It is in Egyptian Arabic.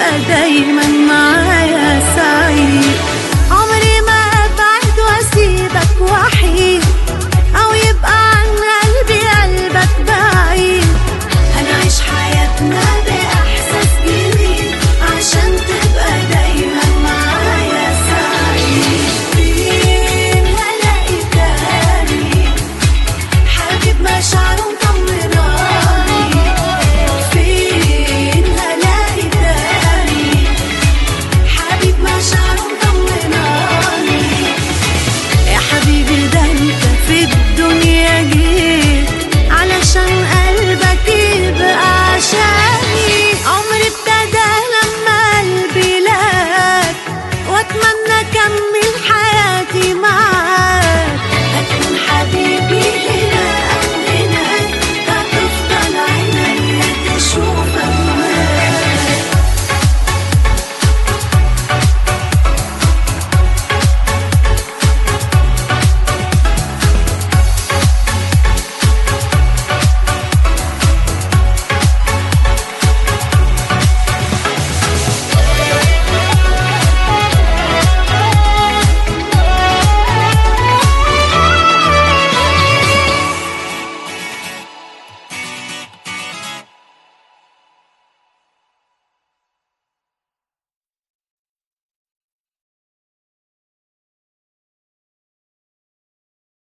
تبقى دايما معايا سعيد عمري ما ابعد واسيبك وحيد او يبقى عن قلبي قلبك بعيد هنعيش حياتنا باحساس جديد عشان تبقى دايما معايا سعيد فين هلاقي تاني حبيب مشاعره مطمناني فين هلاقي تاني حبيب مشاعره مطمناني يا حبيبي ده انت في الدنيا جيت علشان قلبك يبقى عشاني عمري ابتدى لما قلبي لك واتمنى اكمل حياتي